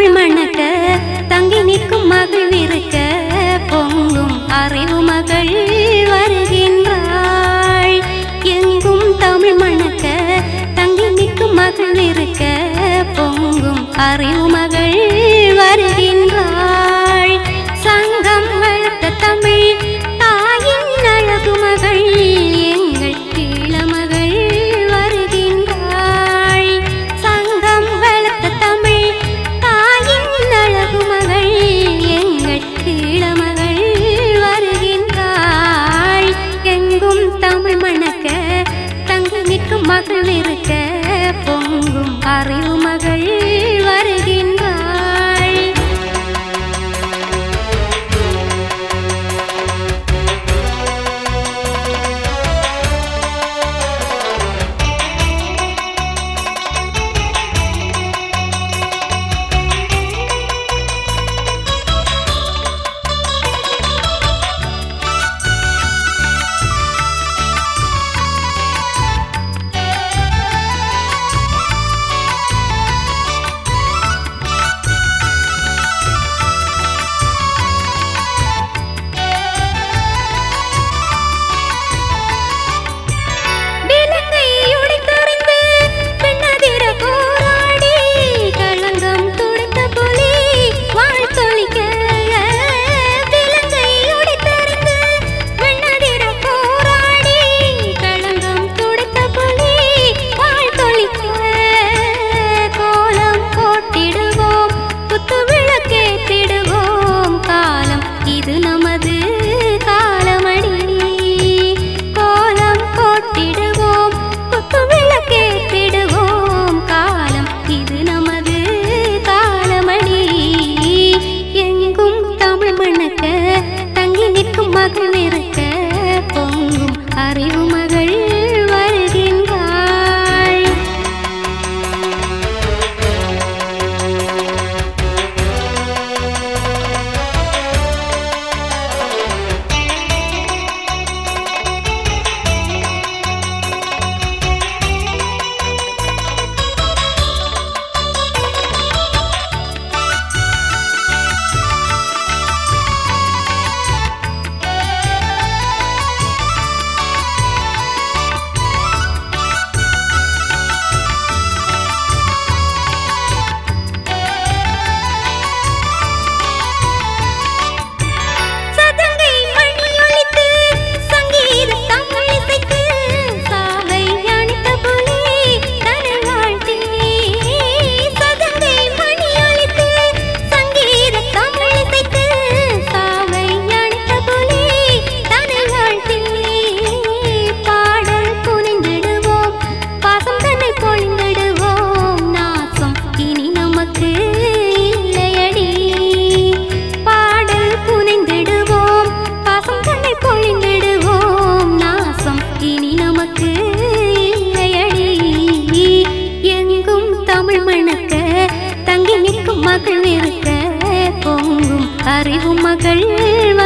தமிழ் மணக்க தங்கி நிற்கும் மகள் இருக்க பொங்கும் அறிவு மகள் வருகின்றாள் எங்கும் தமிழ் மணக்க தங்கி நிற்கும் மகள் இருக்க பொங்கும் அறிவு மகள் வருகின்றாள் சங்கம் வளர்த்த தமிழ் தாயின் அழகு மகள் எங்கள் கீழமகள் வருகின்றாள் சங்கம் வளர்த்த தமிழ் தாயின் அழகு மகள் எங்கள் கீழமகள் வருகின்றாள் எங்கும் தமிழ் மணக்க தங்கி நிற்கும் மகள் இருக்க பொங்கும் அறிவு மகள் வருகின்றாள் விலங்கை உடைத்தறிந்து பெண்ணதிர போராடி களங்கம் துடைத்த புலி வாழ் தொழிக்க விலங்கை உடைத்தறிந்து பெண்ணதிர போராடி களங்கம் துடைத்த புலி வாழ் தொழிக்க கோலம் போட்டிடுவோம் குத்து விளக்கேற்றிடுவோம் காலம் இது நமது காலமடி கோலம் போட்டிடுவோம் குத்து விளக்கேற்றிடுவோம் காலம் இது நமது காலமடி எங்கும் தமிழ் மணக்க தங்கி நிற்கும் மகள் இருக்க பொங்கும் அறிவு மகள் வருகின்றாள் சதங்கை மணி ஒலித்து சங்கீத தமிழ் இசைத்து சாவை அணித்த புலி தன்னை வாழ்த்தி சதங்கை மணி ஒலித்து சங்கீத தமிழ் இசைத்து சாவை அணித்த புலி தன்னை வாழ்த்தி பாடல் புனிந்திடுவோம் பாசம் தன்னை பொழிந்திடுவோம் நாசம் இனி நமக்கு இல்லையடி பாடல் புனைந்திடுவோம் பாசம் தன்னை பொழிந்திடுவோம் நாசம் இனி நமக்கு இல்லையடி எங்கும் தமிழ் மணக்க தங்கி நிற்கும் மகள் இருக்க பொங்கும் அறிவு மகள்